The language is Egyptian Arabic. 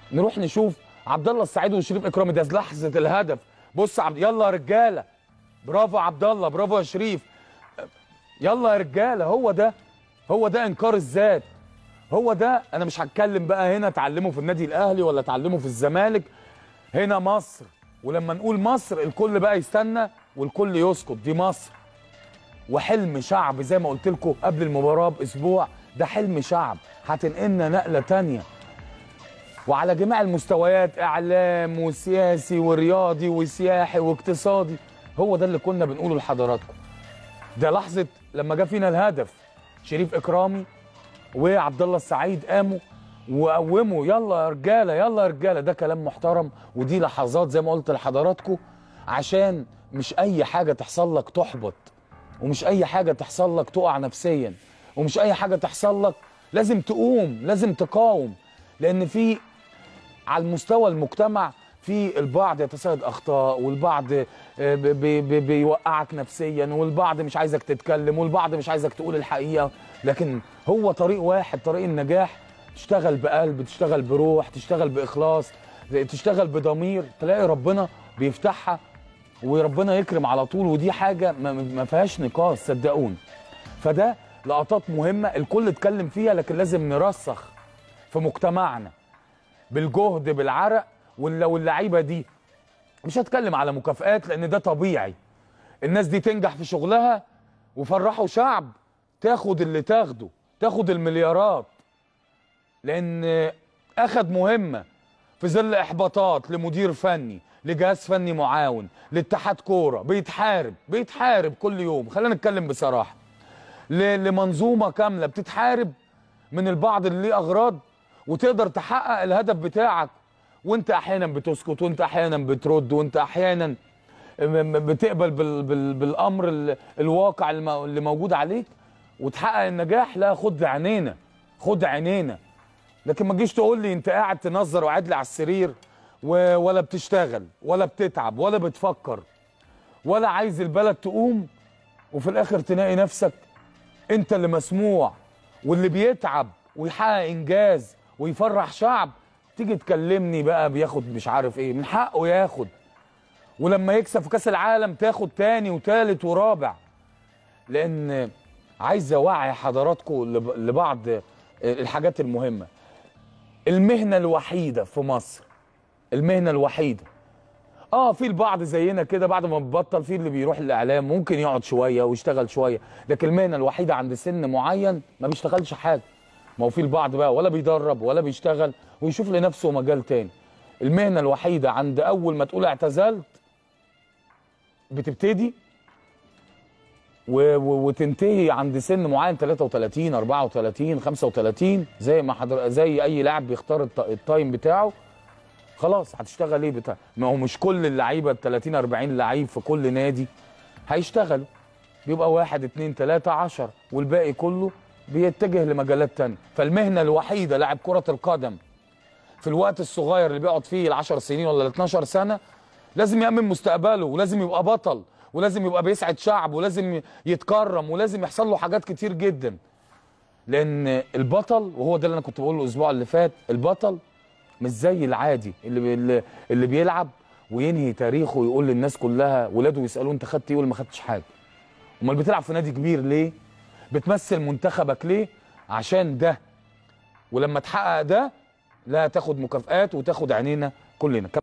نروح نشوف عبد الله السعيد وشريف اكرامي ده لحظه الهدف بص عبد يلا يا رجاله برافو عبد الله برافو يا شريف يلا يا رجاله هو ده هو ده انكار الذات هو ده انا مش هتكلم بقى هنا اتعلمه في النادي الاهلي ولا اتعلمه في الزمالك هنا مصر ولما نقول مصر الكل بقى يستنى والكل يسكت دي مصر وحلم شعب زي ما قلت لكم قبل المباراه باسبوع ده حلم شعب هتنقلنا نقله تانية وعلى جميع المستويات اعلام وسياسي ورياضي وسياحي واقتصادي هو ده اللي كنا بنقوله لحضراتكم ده لحظه لما جه فينا الهدف شريف اكرامي وعبد الله السعيد قاموا وقوموا يلا يا رجاله يلا يا رجاله ده كلام محترم ودي لحظات زي ما قلت لحضراتكم عشان مش اي حاجه تحصل لك تحبط ومش اي حاجه تحصل لك تقع نفسيا ومش اي حاجه تحصل لك لازم تقوم لازم تقاوم لان في على المستوى المجتمع في البعض يتسيد اخطاء والبعض آه، بي بي بيوقعك نفسيا والبعض مش عايزك تتكلم والبعض مش عايزك تقول الحقيقه لكن هو طريق واحد طريق النجاح تشتغل بقلب تشتغل بروح تشتغل باخلاص تشتغل بضمير تلاقي ربنا بيفتحها وربنا يكرم على طول ودي حاجه ما- ما فيهاش نقاش صدقوني فده لقطات مهمه الكل اتكلم فيها لكن لازم نرسخ في مجتمعنا بالجهد بالعرق ولو اللعيبه دي مش هتكلم على مكافآت لان ده طبيعي الناس دي تنجح في شغلها وفرحوا شعب تاخد اللي تاخده تاخد المليارات لان اخد مهمه في ظل احباطات لمدير فني لجهاز فني معاون لاتحاد كوره بيتحارب بيتحارب كل يوم خلينا نتكلم بصراحه ل- لمنظومه كامله بتتحارب من البعض اللي ليه اغراض وتقدر تحقق الهدف بتاعك وانت احيانا بتسكت وانت احيانا بترد وانت احيانا م- م- بتقبل بال بال بالامر ال- الواقع الم- اللي موجود عليك وتحقق النجاح لا خد عينينا خد عينينا لكن ما تجيش تقول لي انت قاعد تنظر وقاعد لي على السرير و- ولا بتشتغل ولا بتتعب ولا بتفكر ولا عايز البلد تقوم وفي الاخر تلاقي نفسك انت اللي مسموع واللي بيتعب ويحقق انجاز ويفرح شعب تيجي تكلمني بقى بياخد مش عارف ايه من حقه ياخد ولما يكسب في كاس العالم تاخد تاني وتالت ورابع لان عايز اوعي حضراتكم لب- لبعض الحاجات المهمه المهنه الوحيده في مصر المهنه الوحيده اه في البعض زينا كده بعد ما ببطل في اللي بيروح الاعلام ممكن يقعد شويه ويشتغل شويه لكن المهنه الوحيده عند سن معين ما بيشتغلش حاجه ما هو في البعض بقى ولا بيدرب ولا بيشتغل ويشوف لنفسه مجال تاني المهنه الوحيده عند اول ما تقول اعتزلت بتبتدي و... و... وتنتهي عند سن معين 33 34 35 زي ما حضر... زي اي لاعب بيختار الت... التايم بتاعه خلاص هتشتغل ايه بتاع ما هو مش كل اللعيبه ال 30 40 لعيب في كل نادي هيشتغلوا بيبقى واحد اتنين تلاته عشر والباقي كله بيتجه لمجالات تانية فالمهنه الوحيده لاعب كره القدم في الوقت الصغير اللي بيقعد فيه ال 10 سنين ولا ال 12 سنه لازم يأمن مستقبله ولازم يبقى بطل ولازم يبقى بيسعد شعب ولازم يتكرم ولازم يحصل له حاجات كتير جدا لان البطل وهو ده اللي انا كنت بقوله الاسبوع اللي فات البطل مش زي العادي اللي بي اللي- اللي بيلعب وينهي تاريخه ويقول للناس كلها ولاده يسالوه انت خدت ايه ولا ما خدتش حاجه امال بتلعب في نادي كبير ليه بتمثل منتخبك ليه عشان ده ولما تحقق ده لا تاخد مكافآت وتاخد عينينا كلنا